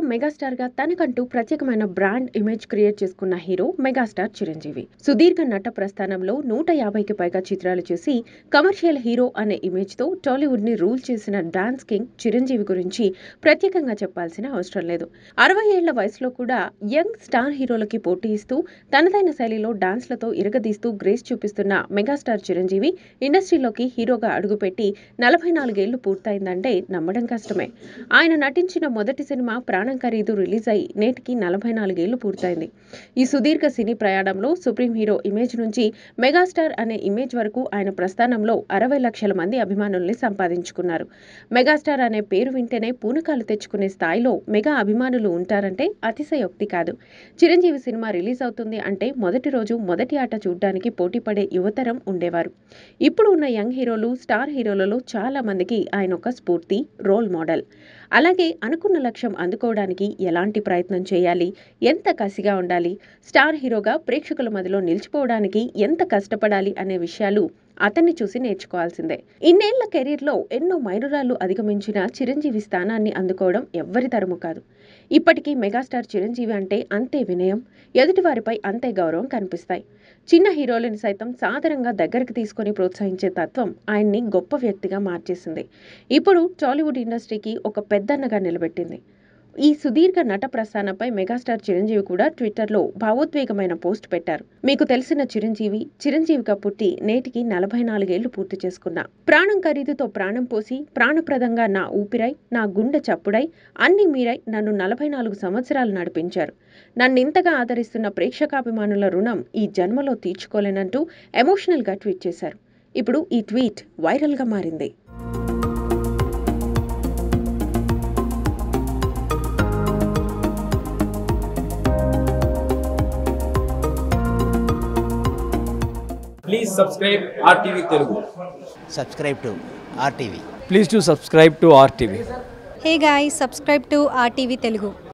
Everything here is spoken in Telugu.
మెగాస్టార్ గా తనకంటూ ప్రత్యేకమైన బ్రాండ్ ఇమేజ్ క్రియేట్ చేసుకున్న హీరో మెగాస్టార్ చిరంజీవి సుదీర్ఘ నట ప్రస్థానంలో నూట యాభైకి పైగా చిత్రాలు చేసి కమర్షియల్ హీరో అనే ఇమేజ్ తో టాలీవుడ్ ని రూల్ చేసిన డాన్స్ కింగ్ చిరంజీవి గురించి ప్రత్యేకంగా చెప్పాల్సిన అవసరం లేదు అరవై ఏళ్ల వయసులో కూడా యంగ్ స్టార్ హీరోలకి పోటీ ఇస్తూ తనదైన శైలిలో డాన్స్లతో ఇరగదీస్తూ గ్రేస్ చూపిస్తున్న మెగాస్టార్ చిరంజీవి ఇండస్ట్రీలోకి హీరోగా అడుగుపెట్టి నలభై నాలుగేళ్లు పూర్తయిందంటే నమ్మడం కష్టమే ఆయన నటించిన మొదటి సినిమా ప్రాణం ఖరీదు రిలీజ్ అయి నేటికి నలభై నాలుగేళ్లు పూర్తయింది ఈ సుదీర్ఘ సినీ ప్రయాణంలో సుప్రీం హీరో ఇమేజ్ నుంచి మెగాస్టార్ అనే ఇమేజ్ వరకు ఆయన ప్రస్థానంలో అరవై లక్షల మంది అభిమానుల్ని సంపాదించుకున్నారు మెగాస్టార్ అనే పేరు వింటేనే పూనకాలు తెచ్చుకునే స్థాయిలో మెగా అభిమానులు ఉంటారంటే అతిశయోక్తి కాదు చిరంజీవి సినిమా రిలీజ్ అవుతుంది అంటే మొదటి రోజు మొదటి ఆట చూడ్డానికి పోటీపడే యువతరం ఉండేవారు ఇప్పుడు ఉన్న యంగ్ హీరోలు స్టార్ హీరోలలో చాలా మందికి ఆయన ఒక స్ఫూర్తి రోల్ మోడల్ అలాగే అనుకున్న లక్ష్యం అందుకోవడానికి ఎలాంటి ప్రయత్నం చేయాలి ఎంత కసిగా ఉండాలి స్టార్ హీరోగా ప్రేక్షకుల మధ్యలో నిలిచిపోవడానికి ఎంత కష్టపడాలి అనే విషయాలు అతన్ని చూసి నేర్చుకోవాల్సిందే ఇన్నేళ్ల కెరీర్లో ఎన్నో మైలురాళ్లు అధిగమించిన చిరంజీవి స్థానాన్ని అందుకోవడం ఎవ్వరి తరము కాదు ఇప్పటికీ మెగాస్టార్ చిరంజీవి అంటే అంతే వినయం ఎదుటివారిపై అంతే గౌరవం కనిపిస్తాయి చిన్న హీరోలను సైతం సాదరంగా దగ్గరికి తీసుకొని ప్రోత్సహించే తత్వం ఆయన్ని గొప్ప వ్యక్తిగా మార్చేసింది ఇప్పుడు టాలీవుడ్ ఇండస్ట్రీకి ఒక పెద్దన్నగా నిలబెట్టింది ఈ సుదీర్ఘ నట ప్రస్థానంపై మెగాస్టార్ చిరంజీవి కూడా ట్విట్టర్లో భావోద్వేగమైన పోస్ట్ పెట్టారు మీకు తెలిసిన చిరంజీవి చిరంజీవిగా పుట్టి నేటికి నలభై నాలుగేళ్లు పూర్తి చేసుకున్నా ప్రాణం ఖరీదుతో ప్రాణం పోసి ప్రాణప్రదంగా నా ఊపిరై నా గుండె చప్పుడై అన్ని మీరై నన్ను నలభై నాలుగు సంవత్సరాలు నడిపించారు నన్నింతగా ఆదరిస్తున్న ప్రేక్షకాభిమానుల రుణం ఈ జన్మలో తీర్చుకోలేనంటూ ఎమోషనల్గా ట్వీట్ చేశారు ఇప్పుడు ఈ ట్వీట్ వైరల్గా మారింది please subscribe RTV Telugu subscribe to RTV. Please to subscribe to RTV hey guy subscribe to RTV Telugu